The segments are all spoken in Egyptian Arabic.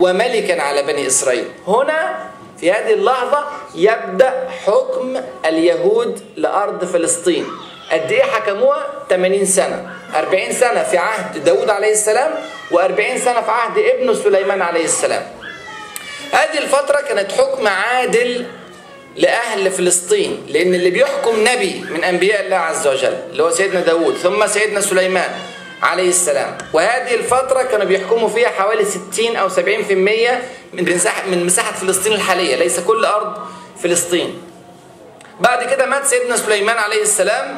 وملكا على بني إسرائيل هنا في هذه اللحظة يبدأ حكم اليهود لأرض فلسطين قد إيه حكموها 80 سنة 40 سنة في عهد داود عليه السلام و40 سنة في عهد ابنه سليمان عليه السلام هذه الفترة كانت حكم عادل لأهل فلسطين لأن اللي بيحكم نبي من أنبياء الله عز وجل اللي هو سيدنا داود ثم سيدنا سليمان عليه السلام وهذه الفترة كانوا بيحكموا فيها حوالي 60 أو 70% من مساحة من مساحة فلسطين الحالية ليس كل أرض فلسطين بعد كده مات سيدنا سليمان عليه السلام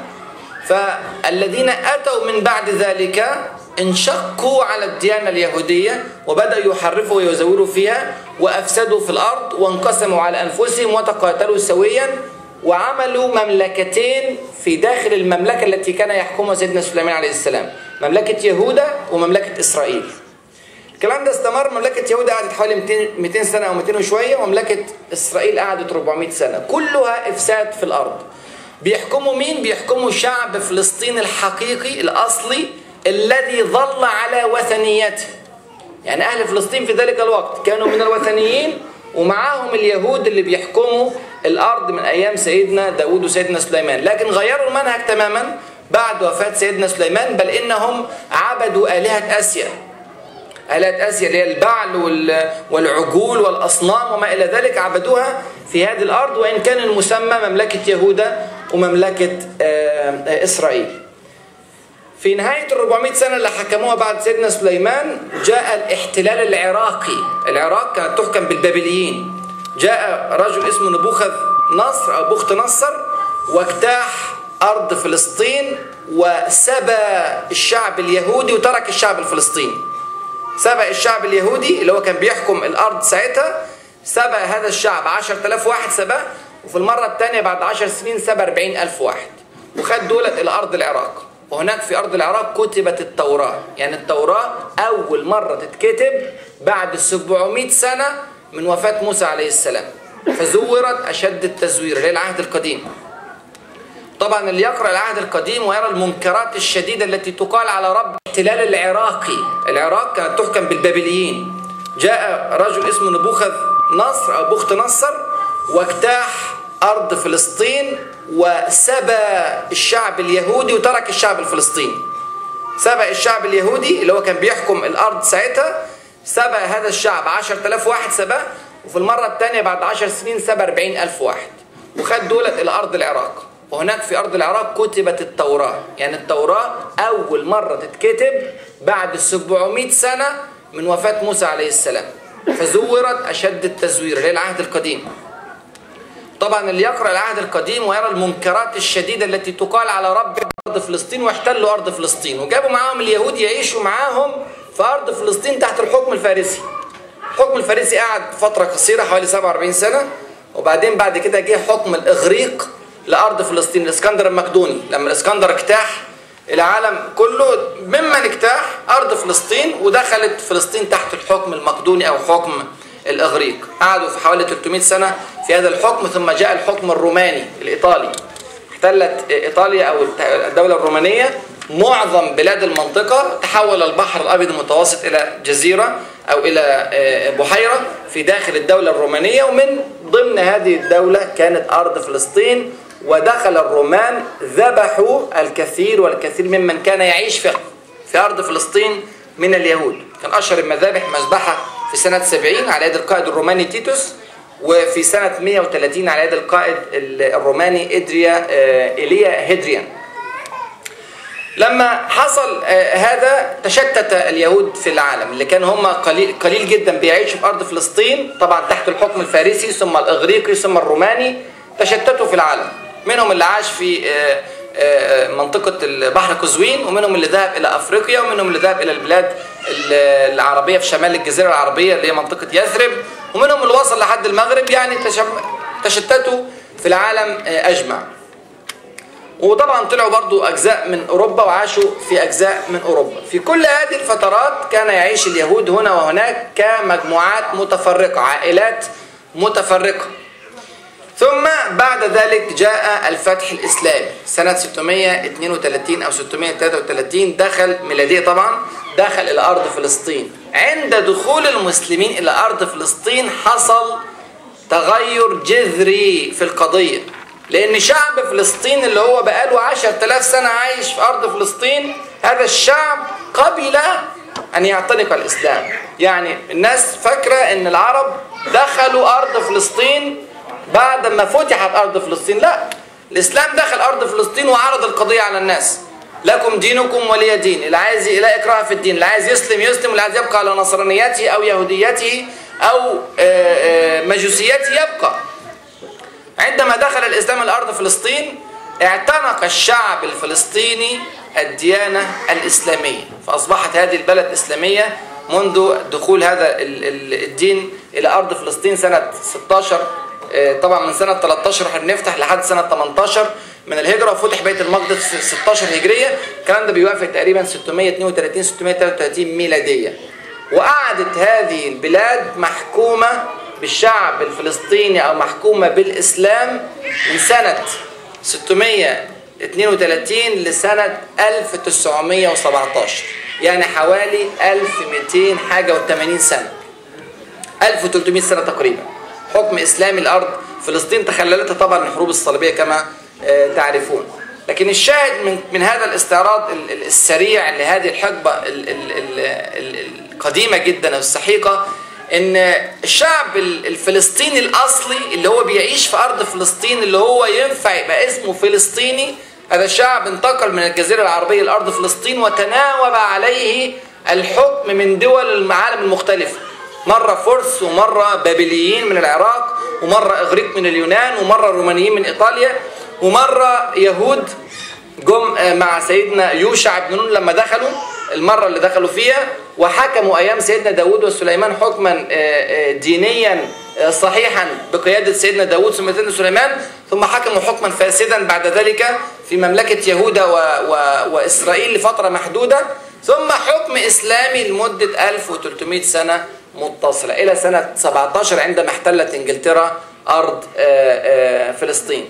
فالذين أتوا من بعد ذلك انشقوا على الديانة اليهودية وبدأوا يحرفوا ويزوروا فيها وأفسدوا في الأرض وانقسموا على أنفسهم وتقاتلوا سويا وعملوا مملكتين في داخل المملكة التي كان يحكمها سيدنا سليمان عليه السلام مملكة يهوذا ومملكة إسرائيل الكلام ده استمر مملكة يهوذا قعدت حوالي 200 200 سنة أو 200 وشوية ومملكة إسرائيل قعدت 400 سنة كلها إفساد في الأرض بيحكموا مين؟ بيحكموا شعب فلسطين الحقيقي الأصلي الذي ظل على وثنيته يعني أهل فلسطين في ذلك الوقت كانوا من الوثنيين ومعاهم اليهود اللي بيحكموا الأرض من أيام سيدنا داود وسيدنا سليمان لكن غيروا المنهج تماما بعد وفاة سيدنا سليمان بل إنهم عبدوا آلهة آسيا آلهة آسيا اللي هي البعل والعجول والأصنام وما إلى ذلك عبدوها في هذه الأرض وإن كان المسمى مملكة يهوذا ومملكة إسرائيل في نهاية ال 400 سنة اللي حكموها بعد سيدنا سليمان جاء الاحتلال العراقي العراق كانت تحكم بالبابليين جاء رجل اسمه نبوخذ نصر أو بخت نصر واجتاح أرض فلسطين وسبى الشعب اليهودي وترك الشعب الفلسطيني سبى الشعب اليهودي اللي هو كان بيحكم الأرض ساعتها سبى هذا الشعب 10000 واحد سباه وفي المرة الثانية بعد 10 سنين سبى 40000 واحد وخد دولة إلى أرض العراق وهناك في أرض العراق كتبت التوراة يعني التوراة أول مرة تتكتب بعد 700 سنة من وفاة موسى عليه السلام فزورت أشد التزوير اللي هي العهد القديم طبعا اللي يقرأ العهد القديم ويرى المنكرات الشديدة التي تقال على رب الاحتلال العراقي العراق كانت تحكم بالبابليين جاء رجل اسمه نبوخذ نصر أو بخت نصر واجتاح أرض فلسطين وسبى الشعب اليهودي وترك الشعب الفلسطيني سبى الشعب اليهودي اللي هو كان بيحكم الأرض ساعتها سبى هذا الشعب 10000 واحد سباه وفي المرة الثانية بعد 10 سنين سبى 40000 واحد وخد دولة إلى أرض العراق وهناك في أرض العراق كتبت التوراة يعني التوراة أول مرة تتكتب بعد 700 سنة من وفاة موسى عليه السلام فزورت أشد التزوير اللي هي العهد القديم طبعا اللي يقرأ العهد القديم ويرى المنكرات الشديدة التي تقال على رب أرض فلسطين واحتلوا أرض فلسطين وجابوا معاهم اليهود يعيشوا معاهم في أرض فلسطين تحت الحكم الفارسي الحكم الفارسي قعد فترة قصيرة حوالي 47 سنة وبعدين بعد كده جه حكم الإغريق لأرض فلسطين الإسكندر المقدوني لما الإسكندر اجتاح العالم كله ممن اجتاح أرض فلسطين ودخلت فلسطين تحت الحكم المقدوني أو حكم الإغريق قعدوا في حوالي 300 سنة في هذا الحكم ثم جاء الحكم الروماني الإيطالي احتلت إيطاليا أو الدولة الرومانية معظم بلاد المنطقة تحول البحر الأبيض المتوسط إلى جزيرة أو إلى بحيرة في داخل الدولة الرومانية ومن ضمن هذه الدولة كانت أرض فلسطين ودخل الرومان ذبحوا الكثير والكثير ممن كان يعيش في في أرض فلسطين من اليهود كان أشهر المذابح مذبحة في سنة 70 على يد القائد الروماني تيتوس وفي سنة 130 على يد القائد الروماني إدريا إيليا هيدريان لما حصل هذا تشتت اليهود في العالم اللي كان هم قليل, قليل جدا بيعيشوا في أرض فلسطين طبعا تحت الحكم الفارسي ثم الإغريقي ثم الروماني تشتتوا في العالم منهم اللي عاش في منطقة البحر قزوين ومنهم اللي ذهب إلى أفريقيا ومنهم اللي ذهب إلى البلاد العربية في شمال الجزيرة العربية اللي هي منطقة يثرب ومنهم اللي وصل لحد المغرب يعني تشتتوا في العالم أجمع وطبعا طلعوا برضو أجزاء من أوروبا وعاشوا في أجزاء من أوروبا في كل هذه الفترات كان يعيش اليهود هنا وهناك كمجموعات متفرقة عائلات متفرقة ثم بعد ذلك جاء الفتح الإسلامي سنة 632 أو 633 دخل ميلادية طبعا دخل إلى أرض فلسطين عند دخول المسلمين إلى أرض فلسطين حصل تغير جذري في القضية لأن شعب فلسطين اللي هو بقاله عشر تلاف سنة عايش في أرض فلسطين هذا الشعب قبل أن يعتنق الإسلام يعني الناس فاكرة أن العرب دخلوا أرض فلسطين بعد ما فتحت أرض فلسطين لا الإسلام دخل أرض فلسطين وعرض القضية على الناس لكم دينكم ولي دين اللي عايز لا إكراه في الدين اللي عايز يسلم يسلم واللي عايز يبقى على نصرانيته أو يهوديته أو مجوسيته يبقى عندما دخل الإسلام الأرض فلسطين اعتنق الشعب الفلسطيني الديانة الإسلامية فأصبحت هذه البلد إسلامية منذ دخول هذا الدين إلى أرض فلسطين سنة 16 طبعا من سنة 13 احنا بنفتح لحد سنة 18 من الهجرة وفتح بيت المقدس 16 هجرية الكلام ده بيوافق تقريبا 632 633 ميلادية وقعدت هذه البلاد محكومة بالشعب الفلسطيني أو محكومة بالإسلام من سنة 632 لسنة 1917 يعني حوالي 1200 حاجة و80 سنة 1300 سنة تقريبا حكم إسلامي الأرض فلسطين تخللتها طبعا الحروب الصليبية كما تعرفون لكن الشاهد من من هذا الاستعراض السريع لهذه الحقبة القديمة جدا والسحيقة ان الشعب الفلسطيني الاصلي اللي هو بيعيش في ارض فلسطين اللي هو ينفع يبقى اسمه فلسطيني هذا الشعب انتقل من الجزيرة العربية لارض فلسطين وتناوب عليه الحكم من دول العالم المختلفة مرة فرس ومرة بابليين من العراق ومرة اغريق من اليونان ومرة رومانيين من ايطاليا ومرة يهود جم مع سيدنا يوشع بن نون لما دخلوا المرة اللي دخلوا فيها وحكموا أيام سيدنا داود وسليمان حكما دينيا صحيحا بقيادة سيدنا داود ثم سيدنا سليمان ثم حكموا حكما فاسدا بعد ذلك في مملكة يهودا و... و... وإسرائيل لفترة محدودة ثم حكم إسلامي لمدة 1300 سنة متصلة إلى سنة 17 عندما احتلت إنجلترا أرض فلسطين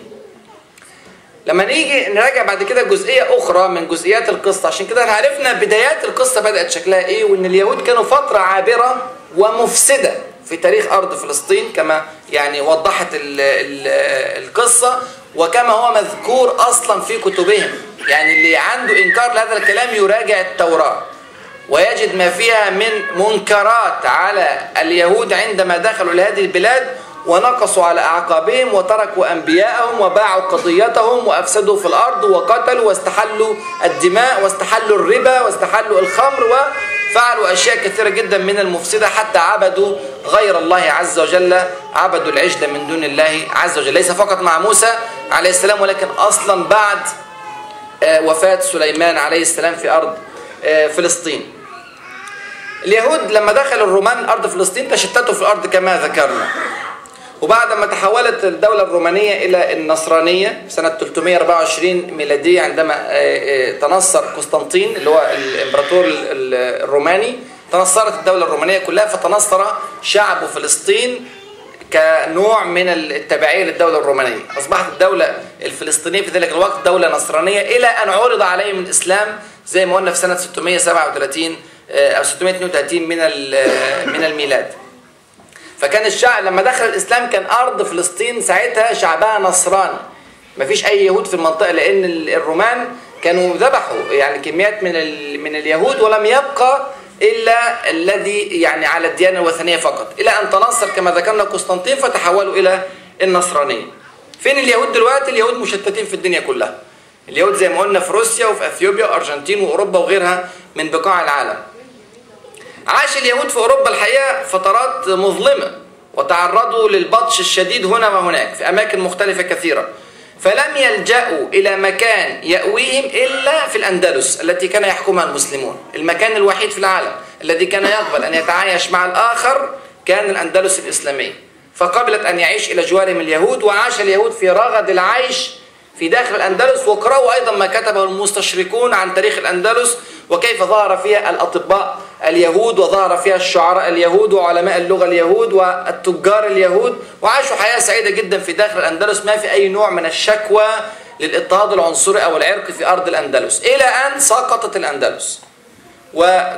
لما نيجي نراجع بعد كده جزئية أخرى من جزئيات القصة عشان كده عرفنا بدايات القصة بدأت شكلها إيه وإن اليهود كانوا فترة عابرة ومفسدة في تاريخ أرض فلسطين كما يعني وضحت ال ال القصة وكما هو مذكور أصلا في كتبهم يعني اللي عنده إنكار لهذا الكلام يراجع التوراة ويجد ما فيها من منكرات على اليهود عندما دخلوا لهذه البلاد ونقصوا على أعقابهم وتركوا أنبياءهم وباعوا قضيتهم وأفسدوا في الأرض وقتلوا واستحلوا الدماء واستحلوا الربا واستحلوا الخمر وفعلوا أشياء كثيرة جدا من المفسدة حتى عبدوا غير الله عز وجل عبدوا العجل من دون الله عز وجل ليس فقط مع موسى عليه السلام ولكن أصلا بعد وفاة سليمان عليه السلام في أرض فلسطين اليهود لما دخل الرومان أرض فلسطين تشتتوا في الأرض كما ذكرنا وبعد ما تحولت الدولة الرومانية إلى النصرانية سنة 324 ميلادية عندما تنصر قسطنطين اللي هو الإمبراطور الروماني تنصرت الدولة الرومانية كلها فتنصر شعب فلسطين كنوع من التبعية للدولة الرومانية أصبحت الدولة الفلسطينية في ذلك الوقت دولة نصرانية إلى أن عرض عليهم الإسلام زي ما قلنا في سنة 637 أو 632 من من الميلاد فكان الشعب لما دخل الإسلام كان أرض فلسطين ساعتها شعبها نصراني مفيش أي يهود في المنطقة لأن الرومان كانوا ذبحوا يعني كميات من من اليهود ولم يبقى إلا الذي يعني على الديانة الوثنية فقط إلى أن تنصر كما ذكرنا قسطنطين فتحولوا إلى النصرانية فين اليهود دلوقتي اليهود مشتتين في الدنيا كلها اليهود زي ما قلنا في روسيا وفي أثيوبيا وأرجنتين وأوروبا وغيرها من بقاع العالم عاش اليهود في أوروبا الحقيقة فترات مظلمة وتعرضوا للبطش الشديد هنا وهناك في أماكن مختلفة كثيرة فلم يلجأوا إلى مكان يأويهم إلا في الأندلس التي كان يحكمها المسلمون المكان الوحيد في العالم الذي كان يقبل أن يتعايش مع الآخر كان الأندلس الإسلامية فقبلت أن يعيش إلى جوارهم اليهود وعاش اليهود في رغد العيش في داخل الأندلس واقرأوا أيضا ما كتبه المستشرقون عن تاريخ الأندلس وكيف ظهر فيها الأطباء اليهود وظهر فيها الشعراء اليهود وعلماء اللغة اليهود والتجار اليهود وعاشوا حياة سعيدة جدا في داخل الأندلس ما في أي نوع من الشكوى للاضطهاد العنصري أو العرقي في أرض الأندلس إلى أن سقطت الأندلس و